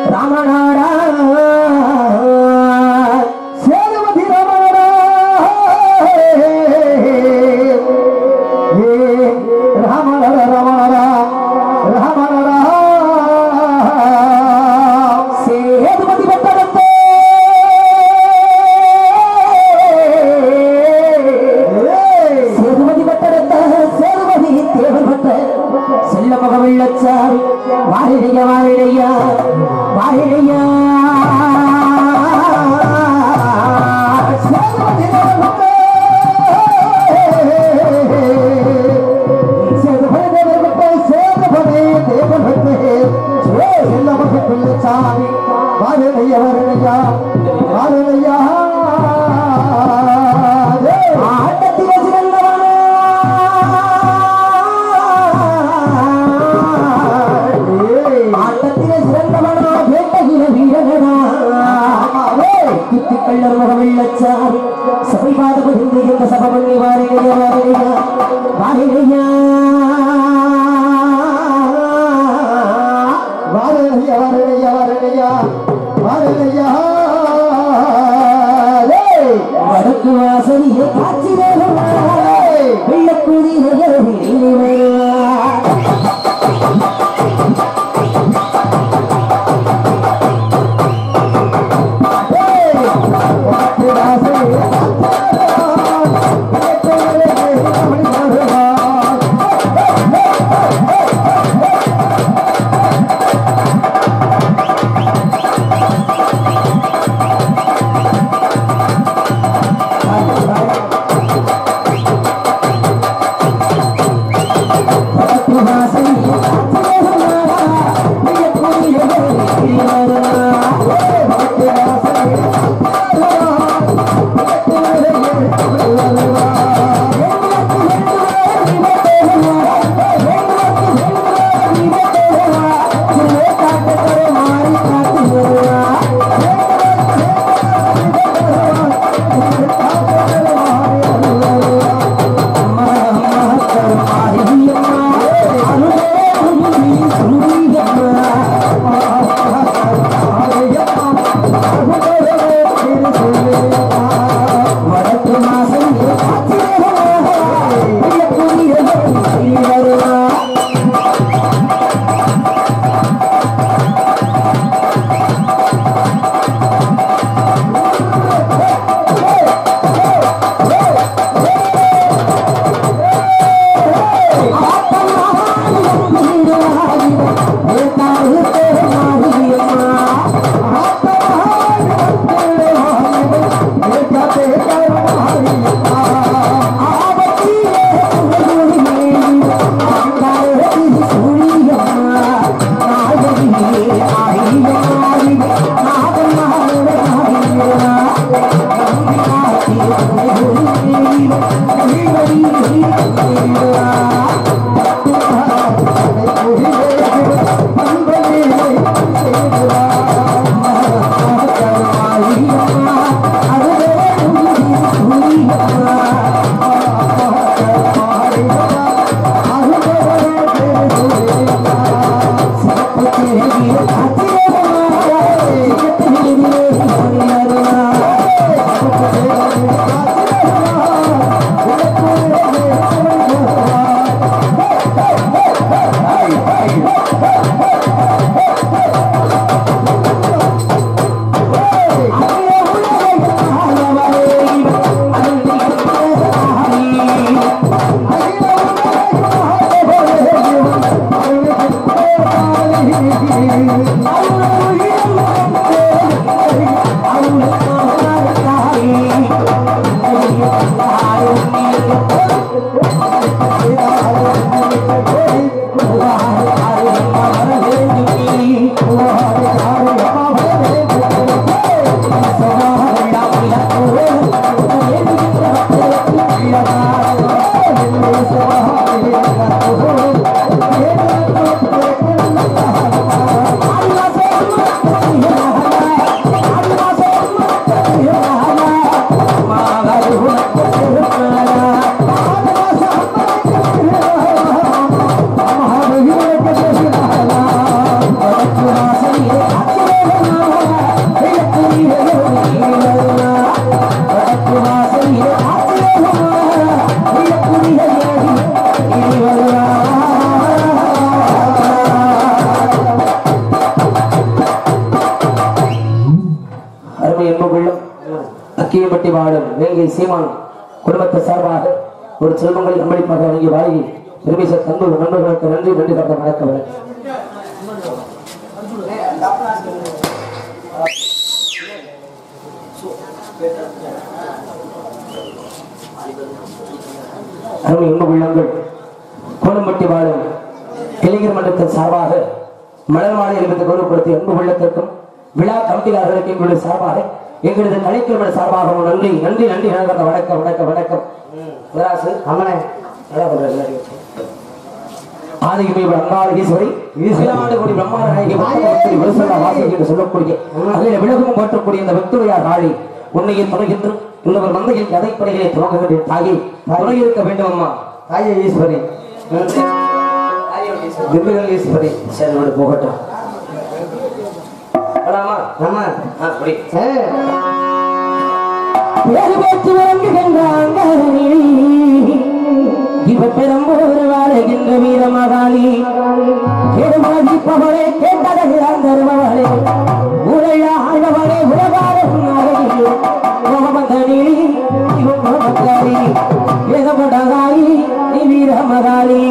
ராமநாடா சேதுபதி ராமநாடா ஏ ராமநாடா ராமநாடா ராமநாடா சேதுபதி பட்டணத்தே சேதுபதி பட்டணத்த சேதுபதி தேவர் பட்ட செல்ல முகவெள்ளச்சாரி வாரிழையா வாரிழையா வாரிழையா சேதுபதி தேவர் பட்ட சேதுபதி தேவர் பட்ட சேதுபதி தேவர் பட்ட செல்ல முகவெள்ளச்சாரி வாரிழையா வாரிழையா வாரிழையா ஆட்டத்திலே சிறந்தவனா ஆட்டத்திலே சிறந்தவனா வேட்டையில வீரனா கள்ளர் முகமில்லச்சாரி சபை பாத புரிந்து இந்த சபமணி வாரிலையா வாரிலையா வாரிலையா வாரிலையா வாரிலையா வாரிலையா வாரிலையா வடக்கு வாசலியே காட்சி வெள்ளக்குதிரையே கோயில்பட்டி வாழும் வேங்கை சீமான் குடும்பத்தை சார்பாக ஒரு செல்வங்களை அன்பளிப்பாக வழங்கி வாங்கி பெருமிச தந்து நண்பர்களுக்கு நன்றி நன்றி கட்ட வணக்கம் அருமை உண்மை உள்ளங்கள் கோலம்பட்டி வாழும் இளைஞர் மன்றத்தின் சார்பாக மலர் மாலை என்பதை கௌரவப்படுத்திய அன்பு உள்ளத்திற்கும் விழா கமிட்டியாளர்களுக்கு எங்களுடைய சார்பாக எங்களது கலைக்கிழமை சார்பாக ஒரு நன்றி நன்றி நன்றி நண்பர்கள் வணக்கம் வணக்கம் வணக்கம் மிராசு அம்மனே நல்லா பண்றாரு எல்லாரையும். ஆதிகமே அங்காள ஈஸ்வரி ஈஸ்வராண்டு கோடி பிரம்மாண்ட நாயகி பக்தவர்த்தி விருசலா வாசி என்று சொல்லக்கூடிய அதில் விலகும் போற்றக்கூடிய இந்த விக்டோரியா காளி உன்னையில் துணைகின்று இன்னொரு மந்தையில் கதைப்படைகளை துவங்குகின்ற தாயி துணை இருக்க வேண்டும் அம்மா தாயே ஈஸ்வரி திண்டுக்கல் ஈஸ்வரி சரி விடு போகட்டும் போலாமா ஆமா ஆ அப்படி பேரு பேச்சு விளங்குகின்ற அங்காரணி இவ பெரும்போர் வாழ்கின்ற வீரமகாளி கேடுமாகி பவளே கேட்டதெல்லாம் தருபவளே உரைய ஆழ்பவளே உலகாரம் முகமதனி இவன் முகமதாரி வேதப்படகாரி நீ வீரமகாளி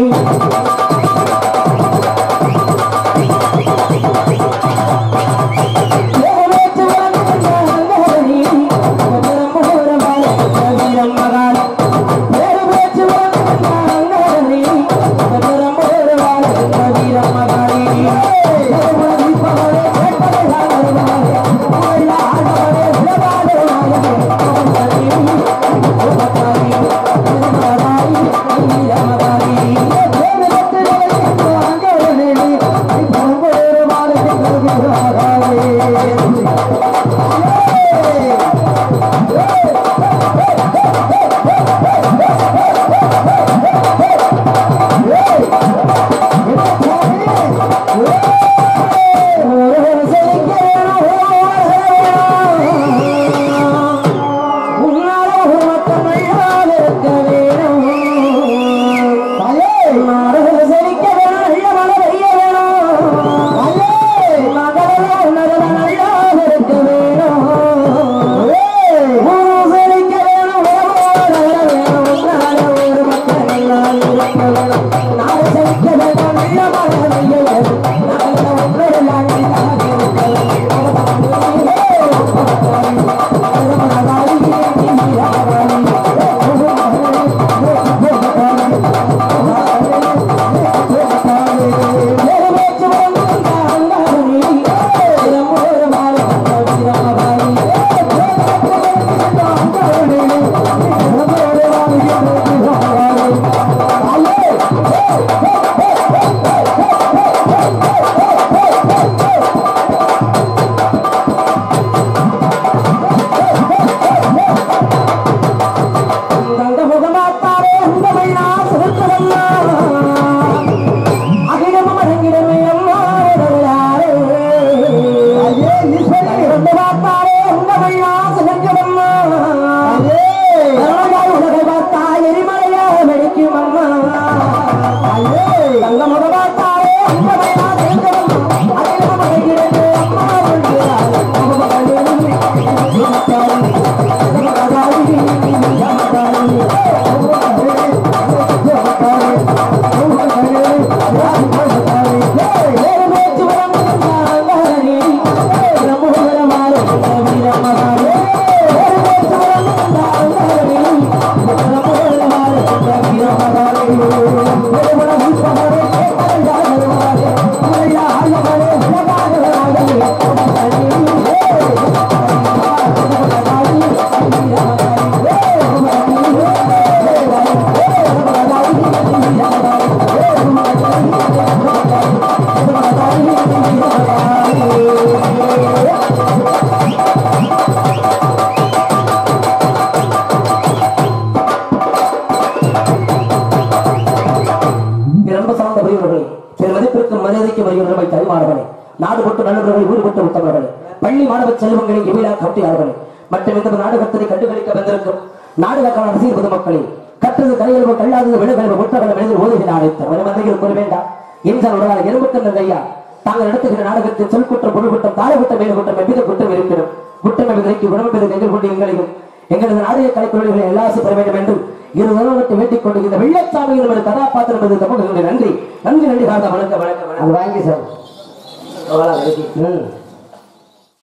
ரொம்ப சார்ந்த பெரியவர்களே பெரும் மதிப்பிற்கு மரியாதைக்கு வருகிறவர்களை தருமாறுகளே நாடு போட்டு நல்லவர்களை ஊர் போட்டு உத்தமர்களே பள்ளி மாணவ செல்வங்களை எவ்விழா கட்டியார்களே மற்றும் இந்த நாடகத்தை கண்டுகளிக்க வந்திருக்கும் நாடகக்கான ரசிகர் பொதுமக்களே கற்றது கலையல்வோ கல்லாதது விடுகல்வோ முற்றகளை மனிதர் ஓதுகிற அனைத்து மந்திரிகள் கூற வேண்டாம் என்றால் ஒரு நாள் எலும்புக்கண்ணன் ஐயா தாங்கள் நடத்துகிற நாடகத்தில் சொல் குற்றம் பொருள் குற்றம் தாழ குற்றம் மேல் குற்றம் எவ்வித குற்றம் இருப்பினும் குற்றமை விதைக்கு குணமென்பது எங்கள் கொண்டு எங்களையும் எங்களது நாடைய கலைக்குழுகளை எல்லாசு பெற வேண்டும் என்று இரு உணவகத்தை வேட்டிக் கொண்டு இந்த வெள்ளச்சாமி என்பது கதாபாத்திரம் என்பது தமக்கு நன்றி நன்றி நன்றி காந்த வணக்கம் வணக்கம் வணக்கம் அது வாங்கி சார் அவ்வளவு நன்றி. ம்